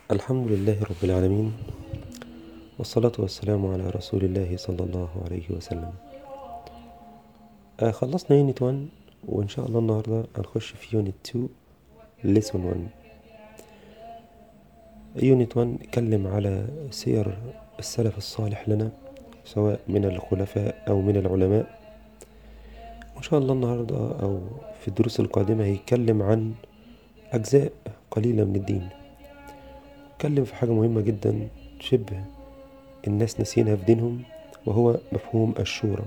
الحمد لله رب العالمين والصلاة والسلام على رسول الله صلى الله عليه وسلم آه خلصنا يونت 1 وإن شاء الله النهاردة هنخش في يونت 2 ليسون 1 يونت 1 اتكلم على سير السلف الصالح لنا سواء من الخلفاء أو من العلماء وإن شاء الله النهاردة أو في الدروس القادمة هيتكلم عن أجزاء قليلة من الدين اتكلم في حاجة مهمة جدا شبه الناس ناسينها في دينهم وهو مفهوم الشورى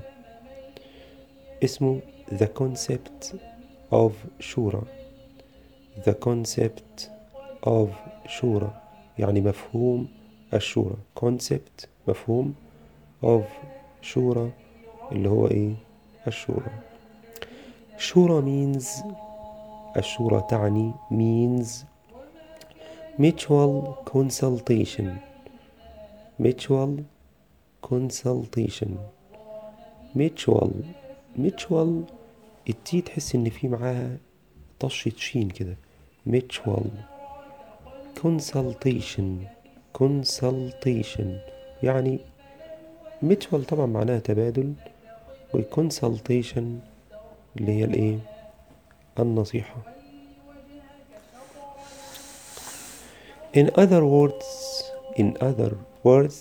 اسمه The Concept of شورى The Concept of شورى يعني مفهوم الشورى Concept مفهوم of شورى اللي هو ايه الشورى شورى means الشورى تعني means mutual consultation mutual consultation mutual mutual التي تحس ان في معاها طشة شين كده mutual consultation consultation يعني mutual طبعا معناها تبادل وconsultation اللي هي الايه النصيحة in other words in other words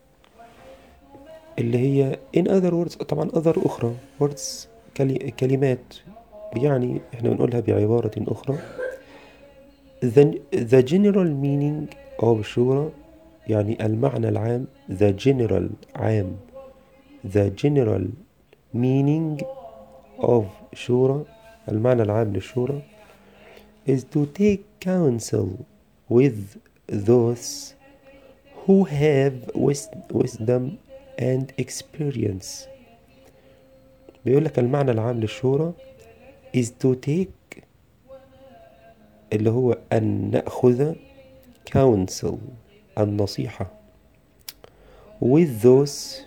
اللي هي in other words طبعا other أخرى words كلي كلمات يعني احنا بنقولها بعبارة أخرى the, the general meaning of شورى يعني المعنى العام the general عام the general meaning of شورى المعنى العام للشورى is to take counsel with those who have wisdom and experience بيقول لك المعنى العام للشورى is to take اللي هو أن نأخذ counsel النصيحة with those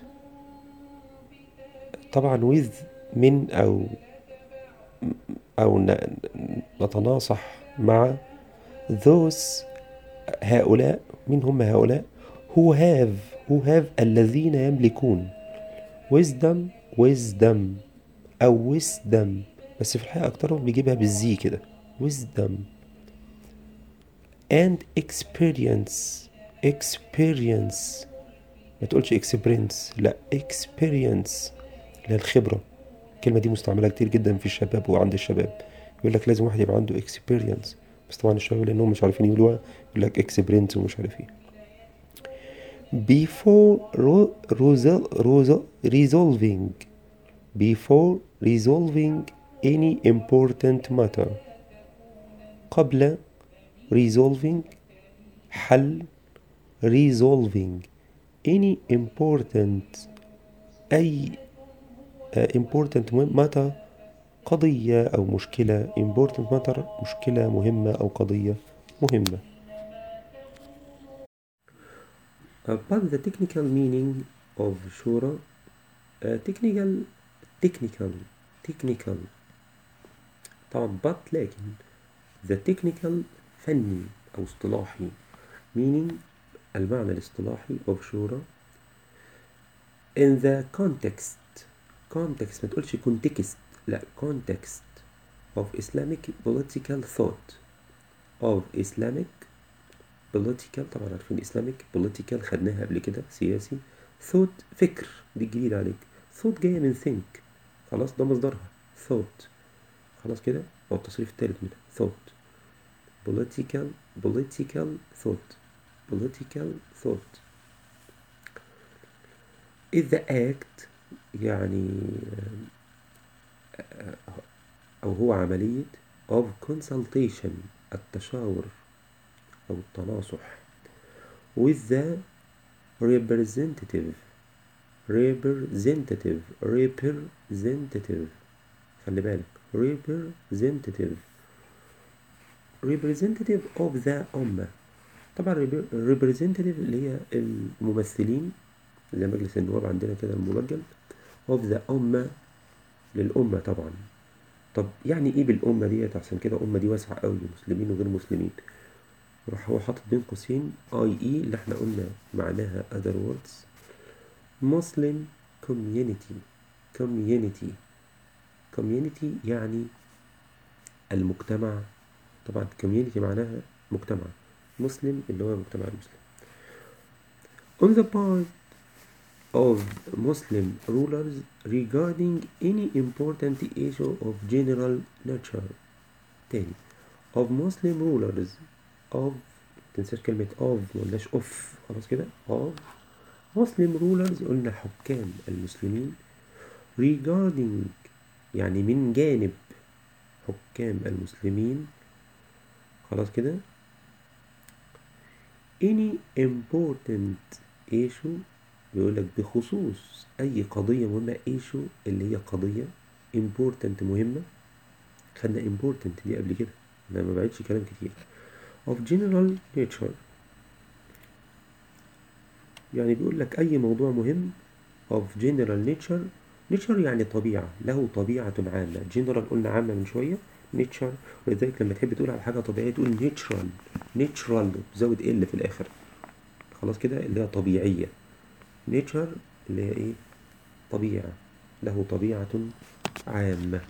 طبعا with من أو أو نتناصح مع those هؤلاء من هم هؤلاء who have who have الذين يملكون wisdom wisdom أو wisdom بس في الحقيقة أكترهم بيجيبها بالزي كده wisdom and experience experience ما تقولش experience لا experience اللي هي الخبرة الكلمة دي مستعملة كتير جدا في الشباب وعند الشباب يقول لك لازم واحد يبقى عنده experience بس طبعا الشباب لانهم مش عارفين يقولوها يقول لك اكسبرينس ومش عارف ايه before resolving before resolving any important matter قبل resolving حل resolving any important أي important matter قضية أو مشكلة important matter مشكلة مهمة أو قضية مهمة uh, but the technical meaning of شورى uh, technical technical technical طبعا but لكن the technical فني أو اصطلاحي meaning المعنى الاصطلاحي of شورى in the context context ما تقولش context لا context of Islamic political thought of Islamic political طبعا عارفين Islamic political خدناها قبل كده سياسي thought فكر دي جديد عليك thought جاية من think خلاص ده مصدرها thought خلاص كده هو التصريف التالت منها thought political political thought political thought is the act يعني أو هو عملية of consultation التشاور أو التناصح with the representative representative representative خلي بالك representative representative of the أمة طبعا representative اللي هي الممثلين زي مجلس النواب عندنا كده المنجم of the أمة للأمة طبعا طب يعني ايه بالأمة ديت عشان كده الأمة دي واسعة قوي مسلمين وغير مسلمين راح هو حاطط بين قوسين اي اي اللي احنا قلنا معناها other words Muslim community community community يعني المجتمع طبعا community معناها مجتمع مسلم اللي هو المجتمع المسلم on the part of Muslim rulers regarding any important issue of general nature تاني of Muslim rulers of تنساش كلمة of مقلناش of خلاص كده of Muslim rulers قلنا حكام المسلمين regarding يعني من جانب حكام المسلمين خلاص كده any important issue بيقول لك بخصوص اي قضيه مهمه issue اللي هي قضيه important مهمه خدنا important دي قبل كده انا ما بعدش كلام كتير of general nature يعني بيقول لك اي موضوع مهم of general nature nature يعني طبيعة له طبيعة عامة general قلنا عامة من شوية nature ولذلك لما تحب تقول على حاجة طبيعية تقول natural natural تزود ال في الآخر خلاص كده اللي هي طبيعية nature اللي هي ايه طبيعة له طبيعة عامة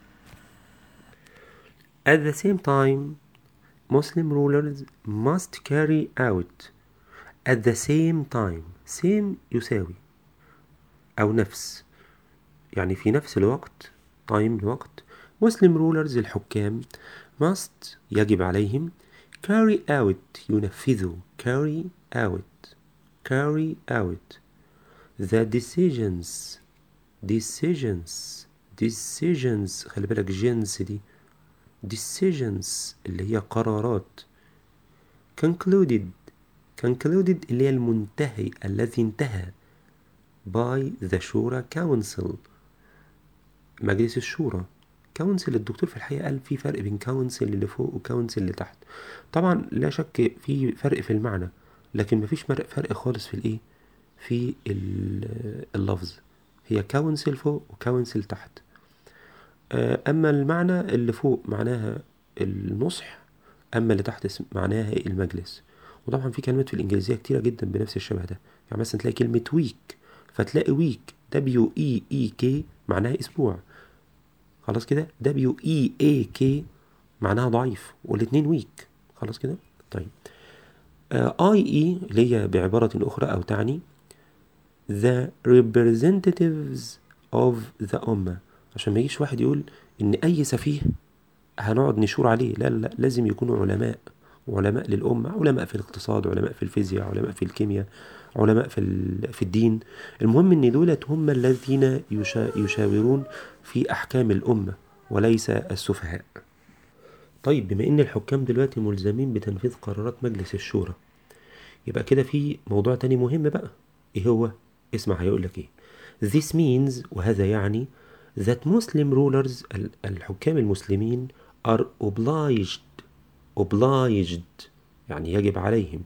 At the same time Muslim rulers must carry out at the same time same يساوي أو نفس يعني في نفس الوقت time الوقت Muslim rulers الحكام must يجب عليهم carry out ينفذوا carry out carry out the decisions decisions decisions خلي بالك جنس دي decisions اللي هي قرارات concluded concluded اللي هي المنتهي الذي انتهى by the شورى council مجلس الشورى كونسل الدكتور في الحقيقة قال في فرق بين كونسل اللي فوق وكونسل اللي تحت طبعا لا شك في فرق في المعنى لكن مفيش فرق خالص في الايه في اللفظ هي كونسل فوق وكونسل تحت اما المعنى اللي فوق معناها النصح اما اللي تحت معناها المجلس وطبعا في كلمات في الانجليزيه كتيره جدا بنفس الشبه ده يعني مثلا تلاقي كلمه ويك فتلاقي ويك دبليو اي اي كي معناها اسبوع خلاص كده دبليو اي اي كي معناها ضعيف والاتنين ويك خلاص كده طيب اي اي اللي هي بعباره اخرى او تعني the representatives of the أمة عشان ما يجيش واحد يقول ان اي سفيه هنقعد نشور عليه لا لا لازم يكونوا علماء علماء للأمة علماء في الاقتصاد علماء في الفيزياء علماء في الكيمياء علماء في, في الدين المهم ان دولت هم الذين يشا يشاورون في أحكام الأمة وليس السفهاء طيب بما ان الحكام دلوقتي ملزمين بتنفيذ قرارات مجلس الشورى يبقى كده في موضوع تاني مهم بقى ايه هو اسمع هيقول لك ايه This means وهذا يعني that Muslim rulers الحكام المسلمين are obliged obliged يعني يجب عليهم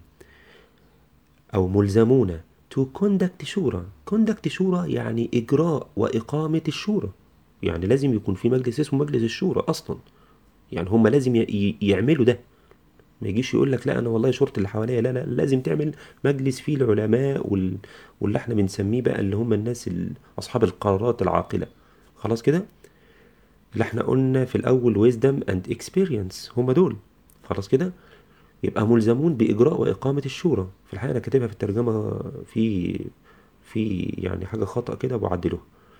أو ملزمون to conduct شورى conduct شورى يعني إجراء وإقامة الشورى يعني لازم يكون في مجلس اسمه مجلس الشورى أصلا يعني هم لازم يعملوا ده ما يجيش يقول لك لا انا والله شرط اللي حواليا لا لا لازم تعمل مجلس فيه العلماء وال... واللي احنا بنسميه بقى اللي هم الناس ال... اصحاب القرارات العاقله خلاص كده اللي احنا قلنا في الاول wisdom and experience هم دول خلاص كده يبقى ملزمون باجراء واقامه الشورى في الحقيقه انا كاتبها في الترجمه في في يعني حاجه خطا كده بعدله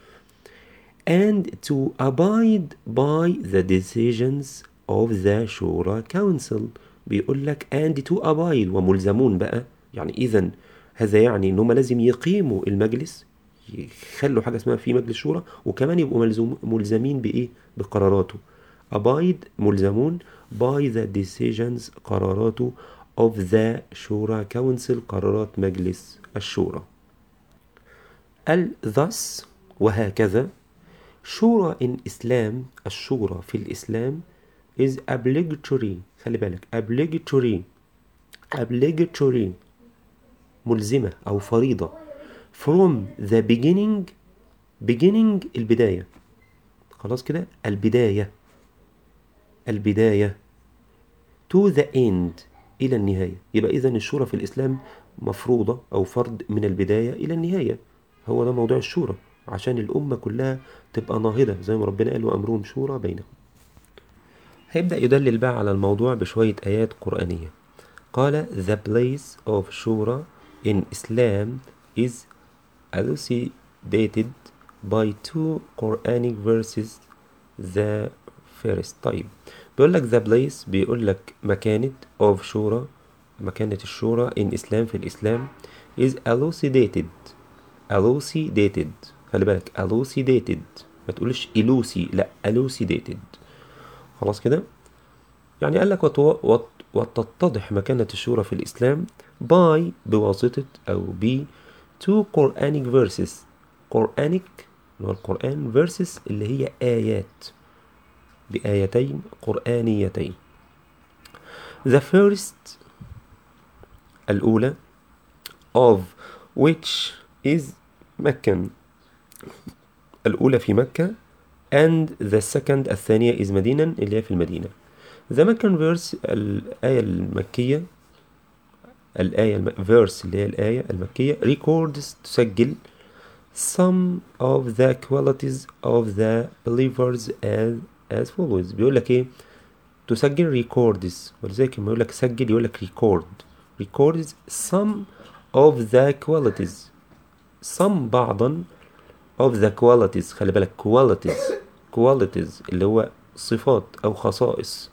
and to abide by the decisions of the شورى council بيقول لك and to abide وملزمون بقى يعني اذا هذا يعني ان هم لازم يقيموا المجلس يخلوا حاجه اسمها في مجلس شورى وكمان يبقوا ملزوم ملزمين بايه بقراراته abide ملزمون by the decisions قراراته of the شورى council قرارات مجلس الشورى ال thus وهكذا شورى in إسلام الشورى في الإسلام is obligatory خلي بالك obligatory obligatory ملزمة أو فريضة from the beginning beginning البداية خلاص كده البداية البداية to the end إلى النهاية يبقى إذا الشورى في الإسلام مفروضة أو فرض من البداية إلى النهاية هو ده موضوع الشورى عشان الأمة كلها تبقى ناهضة زي ما ربنا قال وأمرهم شورى بينهم هيبدأ يدلل بقى على الموضوع بشوية آيات قرآنية قال the place of shura in Islam is elucidated by two Quranic verses the first طيب بيقول لك the place بيقول لك مكانة of شورى مكانة الشورى in Islam في الإسلام is elucidated elucidated خلي بالك elucidated ما تقولش eluci لا elucidated خلاص كده يعني قال لك وتو... وت... وتتضح مكانة الشورى في الإسلام by بواسطة أو ب two Quranic verses Quranic اللي هو القرآن verses اللي هي آيات بآيتين قرآنيتين the first الأولى of which is مكة الأولى في مكة and the second الثانية is مدينة اللي هي في المدينة the Meccan verse الآية المكية الآية الم... verse اللي هي الآية المكية records تسجل some of the qualities of the believers as as follows بيقول لك ايه تسجل records ولذلك لما يقول لك سجل يقول لك record records some of the qualities some بعضا of the qualities خلي بالك qualities qualities اللي هو صفات أو خصائص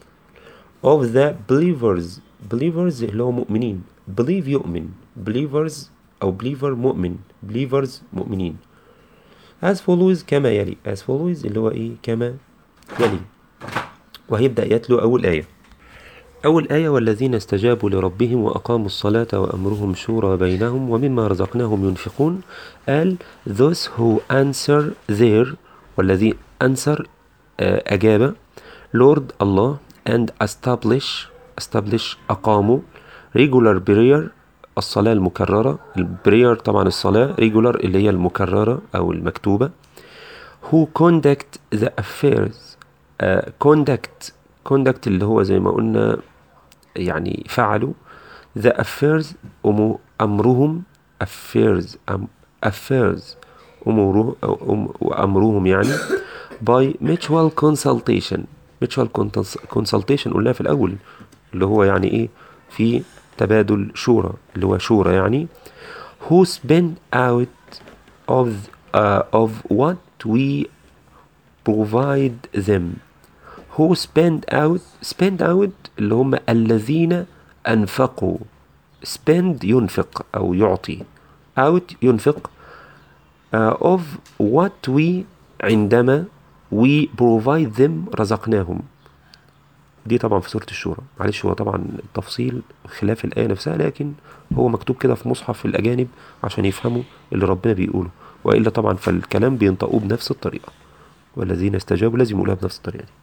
of the believers believers اللي هو مؤمنين believe يؤمن believers أو believer مؤمن believers مؤمنين as follows كما يلي as follows اللي هو إيه كما يلي وهيبدأ يتلو أول آية أول آية والذين استجابوا لربهم وأقاموا الصلاة وأمرهم شورى بينهم ومما رزقناهم ينفقون قال those who answer their والذي answer آه، أجاب Lord Allah and establish establish أقاموا regular prayer الصلاة المكررة البرير طبعا الصلاة regular اللي هي المكررة أو المكتوبة who conduct the affairs uh, conduct conduct اللي هو زي ما قلنا يعني فعلوا the affairs أمو أمرهم affairs أم affairs أموره أو أم وأمرهم يعني by mutual consultation mutual consult- consultation قلنا في الأول اللي هو يعني إيه في تبادل شورى اللي هو شورى يعني who spend out of uh, of what we provide them who spend out spend out اللي هم الذين أنفقوا spend ينفق أو يعطي out ينفق uh, of what we عندما we provide them رزقناهم دي طبعا في سورة الشورى معلش هو طبعا التفصيل خلاف الآية نفسها لكن هو مكتوب كده في مصحف الأجانب عشان يفهموا اللي ربنا بيقوله وإلا طبعا فالكلام بينطقوه بنفس الطريقة والذين استجابوا لازم يقولها بنفس الطريقة دي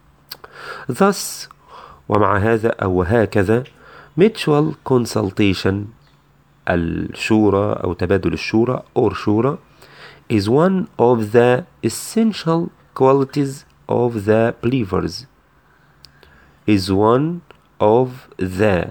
thus ومع هذا أو هكذا mutual consultation الشورى أو تبادل الشورى or شورى is one of the essential qualities of the believers is one of the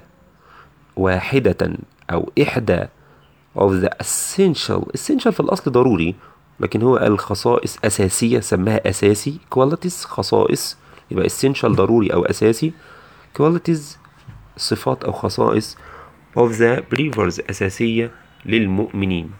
واحدة أو إحدى of the essential essential في الأصل ضروري لكن هو قال خصائص أساسية سماها أساسي qualities خصائص يبقى essential ضروري أو أساسي qualities صفات أو خصائص of the believers أساسية للمؤمنين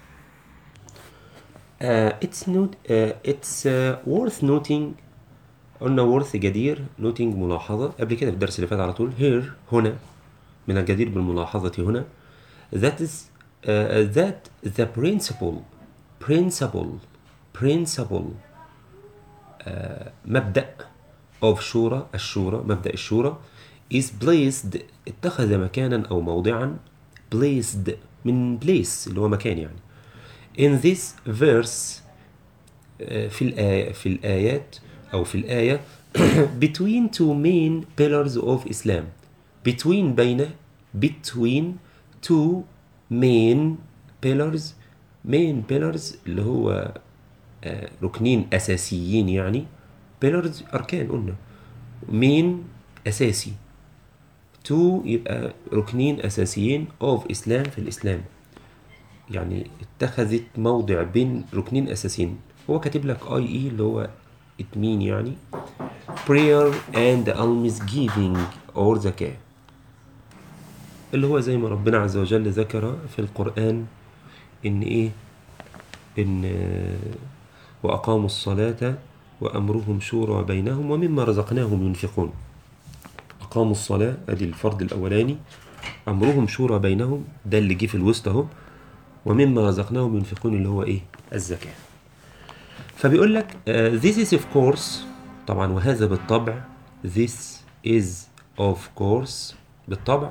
uh, it's not uh, it's uh, worth noting قلنا worth جدير noting ملاحظة قبل كده في الدرس اللي فات على طول here هنا من الجدير بالملاحظة هنا that is uh, that the principle principle principle uh, مبدأ of شورى الشورى مبدأ الشورى is placed اتخذ مكانا أو موضعا placed من place اللي هو مكان يعني in this verse آه، في الآية في الآيات أو في الآية between two main pillars of Islam between بين between two main pillars main pillars اللي هو آه، ركنين أساسيين يعني pillars أركان قلنا main أساسي two يبقى ركنين أساسيين of إسلام في الإسلام يعني اتخذت موضع بين ركنين أساسيين هو كاتب لك اي اي اللي هو it mean يعني prayer and alms giving or زكاة اللي هو زي ما ربنا عز وجل ذكر في القرآن إن إيه إن آه، وأقاموا الصلاة وأمرهم شورى بينهم ومما رزقناهم ينفقون أقاموا الصلاة أدي الفرض الأولاني أمرهم شورى بينهم ده اللي جه في الوسط أهو ومما رزقناهم ينفقون اللي هو إيه الزكاة فبيقول لك uh, this is of course طبعا وهذا بالطبع this is of course بالطبع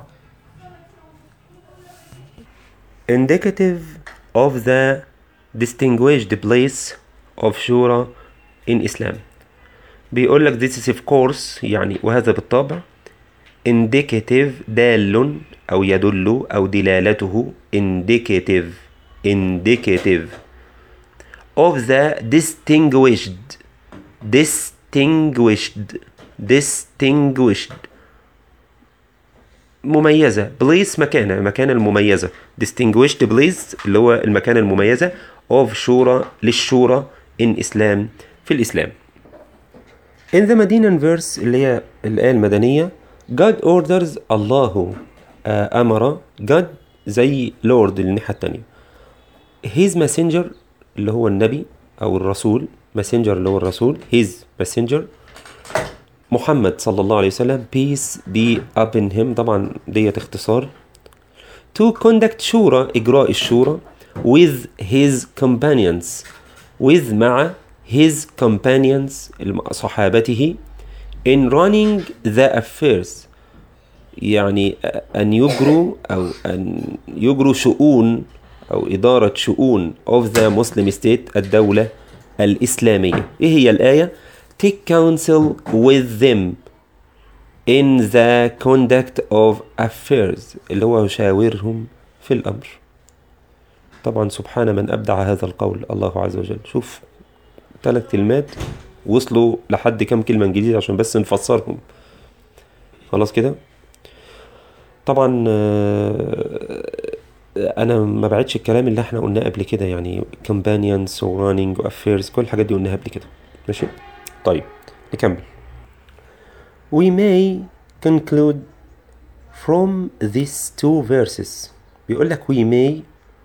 indicative of the distinguished place of shura in Islam بيقول لك this is of course يعني وهذا بالطبع indicative دال أو يدل أو دلالته indicative indicative of the distinguished distinguished distinguished مميزة بليس مكانة مكانة المميزة distinguished بليس اللي هو المكانة المميزة of شورى للشورى in Islam في الإسلام in the Medinan verse اللي هي الآية المدنية God orders الله آه، أمر God زي Lord الناحية التانية his messenger اللي هو النبي أو الرسول messenger اللي هو الرسول his messenger محمد صلى الله عليه وسلم peace be upon him طبعا ديت اختصار to conduct شورى إجراء الشورى with his companions with مع his companions الم- صحابته in running the affairs يعني أن يجروا أو أن يجروا شؤون أو إدارة شؤون of the Muslim state الدولة الإسلامية إيه هي الآية؟ take counsel with them in the conduct of affairs اللي هو يشاورهم في الأمر طبعا سبحان من أبدع هذا القول الله عز وجل شوف ثلاث كلمات وصلوا لحد كم كلمة إنجليزي عشان بس نفسرهم خلاص كده طبعا آه، انا ما بعدش الكلام اللي احنا قلناه قبل كده يعني companions surrounding affairs كل الحاجات دي قلناها قبل كده ماشي طيب نكمل we may conclude from these two verses بيقول لك we may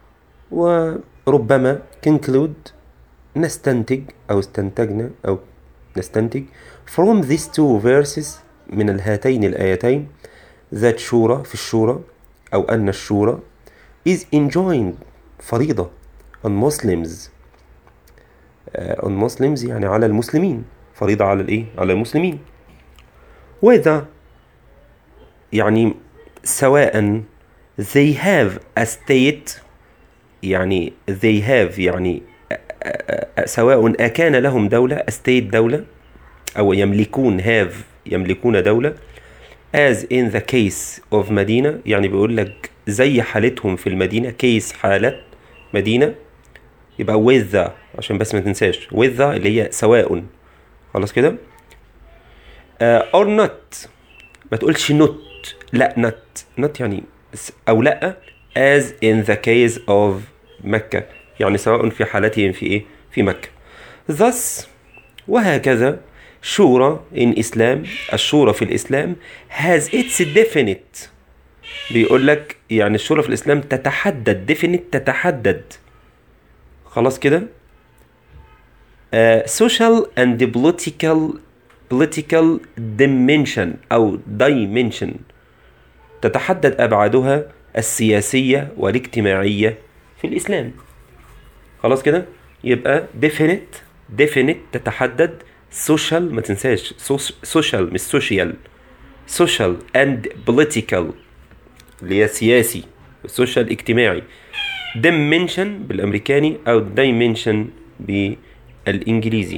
وربما conclude نستنتج أو استنتجنا أو نستنتج from these two verses من الهاتين الآيتين ذات شورى في الشورى أو أن الشورى is enjoined فريضة on Muslims آه، on Muslims يعني على المسلمين فريضة على الإيه؟ على المسلمين وإذا يعني سواء they have a state يعني they have يعني أ- أ- أ- سواء أكان لهم دولة state دولة أو يملكون have يملكون دولة as in the case of مدينة يعني بيقول لك زي حالتهم في المدينة case حالة مدينة يبقى with the عشان بس ما تنساش with the اللي هي سواء خلاص كده uh, or not ما تقولش not لا not not يعني س- أو لا as in the case of مكة يعني سواء في حالتهم في إيه في مكة thus وهكذا شورى in إسلام الشورى في الإسلام has its definite بيقول لك يعني الشورى في الإسلام تتحدد definite تتحدد خلاص كده آه، social and political political dimension أو dimension تتحدد أبعادها السياسية والاجتماعية في الإسلام خلاص كده يبقى definite definite تتحدد social ما تنساش social مش social social and political اللي هي سياسي social اجتماعي dimension بالامريكاني او dimension بالانجليزي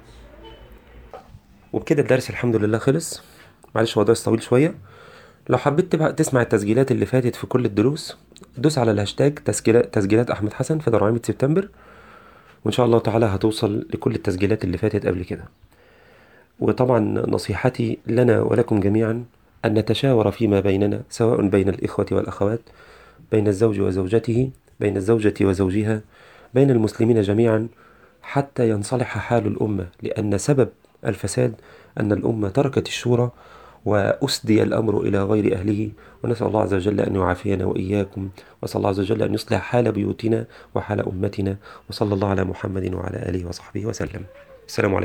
وبكده الدرس الحمد لله خلص معلش هو درس طويل شويه لو حبيت تبقى تسمع التسجيلات اللي فاتت في كل الدروس دوس على الهاشتاج تسجيلات تسجيلات احمد حسن في دراعمة سبتمبر وان شاء الله تعالى هتوصل لكل التسجيلات اللي فاتت قبل كده وطبعا نصيحتي لنا ولكم جميعا أن نتشاور فيما بيننا سواء بين الإخوة والأخوات بين الزوج وزوجته بين الزوجة وزوجها بين المسلمين جميعا حتى ينصلح حال الأمة لأن سبب الفساد أن الأمة تركت الشورى وأسدي الأمر إلى غير أهله ونسأل الله عز وجل أن يعافينا وإياكم وصلى الله عز وجل أن يصلح حال بيوتنا وحال أمتنا وصلى الله على محمد وعلى آله وصحبه وسلم السلام عليكم